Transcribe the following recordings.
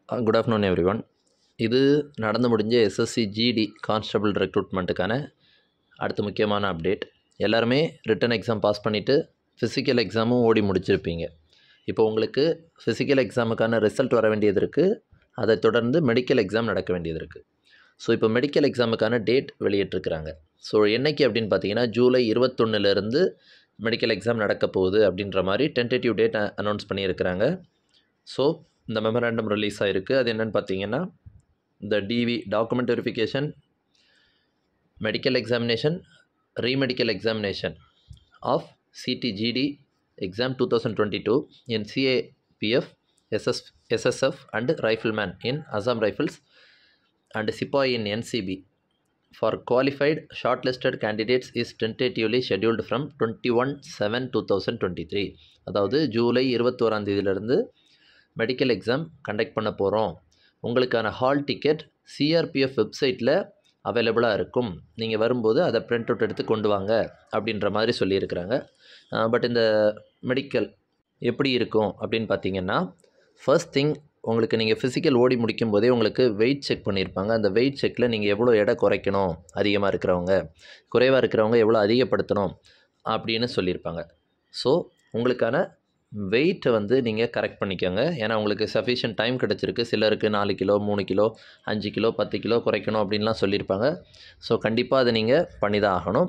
good afternoon every one இது நடந்து முடிஞ்ச எஸ்எஸ்சி ஜிடி கான்ஸ்டபிள் ரெக்ரூட்மெண்ட்டுக்கான அடுத்த முக்கியமான அப்டேட் எல்லாருமே ரிட்டன் எக்ஸாம் பாஸ் பண்ணிவிட்டு ஃபிசிக்கல் எக்ஸாமும் ஓடி முடிச்சிருப்பீங்க இப்போ உங்களுக்கு ஃபிசிக்கல் எக்ஸாமுக்கான ரிசல்ட் வர வேண்டியது இருக்குது அதை தொடர்ந்து மெடிக்கல் எக்ஸாம் நடக்க வேண்டியது இருக்குது ஸோ இப்போ மெடிக்கல் எக்ஸாமுக்கான டேட் வெளியிட்டிருக்கிறாங்க ஸோ என்னைக்கு அப்படின்னு பார்த்தீங்கன்னா ஜூலை இருபத்தொன்னுலேருந்து மெடிக்கல் எக்ஸாம் நடக்க போகுது அப்படின்ற மாதிரி டென்டேட்டிவ் டேட் அனௌன்ஸ் பண்ணியிருக்கிறாங்க ஸோ இந்த மெமராண்டம் ரிலீஸ் ஆகிருக்கு அது என்னென்னு பார்த்தீங்கன்னா இந்த DV document verification medical examination remedical examination of CTGD exam two thousand twenty two in CAPF SS SSF and rifleman in Assam Rifles and சிப்பாய் in NCB for qualified short listed candidates is tentatively scheduled from twenty one seven two thousand twenty three அதாவது ஜூலை இருபத்தோராம் தேதியிலிருந்து medical exam conduct பண்ண போகிறோம் உங்களுக்கான hall ticket CRPF வெப்சைட்டில் அவைலபிளாக இருக்கும் நீங்கள் வரும்போது அதை பிரிண்ட் அவுட் எடுத்து கொண்டு வாங்க அப்படின்ற மாதிரி சொல்லியிருக்கிறாங்க பட் இந்த மெடிக்கல் எப்படி இருக்கும் அப்படின்னு பார்த்தீங்கன்னா ஃபர்ஸ்ட் திங் உங்களுக்கு நீங்கள் ஃபிசிக்கல் ஓடி முடிக்கும் போதே உங்களுக்கு வெயிட் செக் பண்ணியிருப்பாங்க அந்த வெயிட் செக்கில் நீங்கள் எவ்வளோ எடை குறைக்கணும் அதிகமாக இருக்கிறவங்க குறைவாக இருக்கிறவங்க எவ்வளோ அதிகப்படுத்தணும் அப்படின்னு சொல்லியிருப்பாங்க ஸோ உங்களுக்கான வெயிட்டை வந்து நீங்கள் கரெக்ட் பண்ணிக்கோங்க ஏன்னா உங்களுக்கு சஃபிஷியன்ட் டைம் கிடச்சிருக்கு சிலருக்கு நாலு கிலோ மூணு கிலோ அஞ்சு கிலோ பத்து கிலோ குறைக்கணும் அப்படின்லாம் சொல்லியிருப்பாங்க ஸோ கண்டிப்பாக அதை நீங்கள் பண்ணி தான் ஆகணும்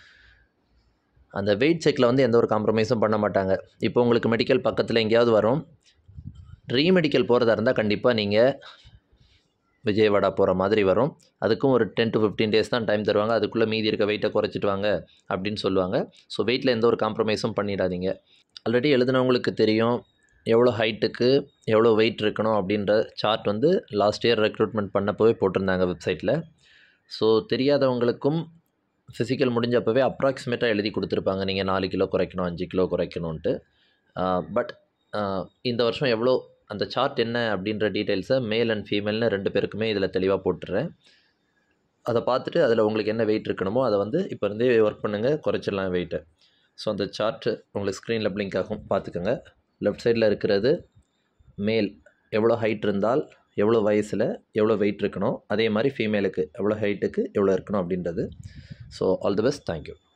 அந்த வெயிட் செக்கில் வந்து எந்த ஒரு காம்ப்ரமைஸும் பண்ண மாட்டாங்க இப்போ உங்களுக்கு மெடிக்கல் பக்கத்தில் எங்கேயாவது வரும் ரீமெடிக்கல் போகிறதா இருந்தால் கண்டிப்பாக நீங்கள் விஜயவாடா போகிற மாதிரி வரும் அதுக்கும் ஒரு டென் டு ஃபிஃப்டீன் டேஸ் தான் டைம் தருவாங்க அதுக்குள்ளே மீதி இருக்க வெயிட்டை குறைச்சிட்டு வாங்க அப்படின்னு சொல்லுவாங்க ஸோ வெயிட்டில் எந்த ஒரு காம்ப்ரமைஸும் பண்ணிடாதீங்க ஆல்ரெடி எழுதினவங்களுக்கு தெரியும் எவ்வளோ ஹைட்டுக்கு எவ்வளோ வெயிட் இருக்கணும் அப்படின்ற சார்ட் வந்து லாஸ்ட் இயர் ரெக்ரூட்மெண்ட் பண்ணப்போவே போட்டிருந்தாங்க வெப்சைட்டில் ஸோ தெரியாதவங்களுக்கும் ஃபிசிக்கல் முடிஞ்சப்பவே அப்ராக்சிமேட்டாக எழுதி கொடுத்துருப்பாங்க நீங்கள் நாலு கிலோ குறைக்கணும் அஞ்சு கிலோ குறைக்கணுன்ட்டு பட் இந்த வருஷம் எவ்வளோ அந்த சார்ட் என்ன அப்படின்ற டீட்டெயில்ஸை மேல் அண்ட் ஃபீமேல்னு ரெண்டு பேருக்குமே இதில் தெளிவாக போட்டுறேன் அதை பார்த்துட்டு அதில் உங்களுக்கு என்ன வெயிட் இருக்கணுமோ அதை வந்து இப்போ இருந்தே ஒர்க் பண்ணுங்கள் குறைச்சிடலாம் வெயிட்டை ஸோ அந்த சார்ட்டு உங்களுக்கு ஸ்க்ரீனில் பிளிங்க் ஆகும் பார்த்துக்கோங்க லெஃப்ட் சைடில் இருக்கிறது மேல் எவ்வளோ ஹைட் இருந்தால் எவ்வளோ வயசில் எவ்வளோ வெயிட் இருக்கணும் அதே மாதிரி ஃபீமேலுக்கு எவ்வளோ ஹைட்டுக்கு எவ்வளோ இருக்கணும் அப்படின்றது so all the best thank you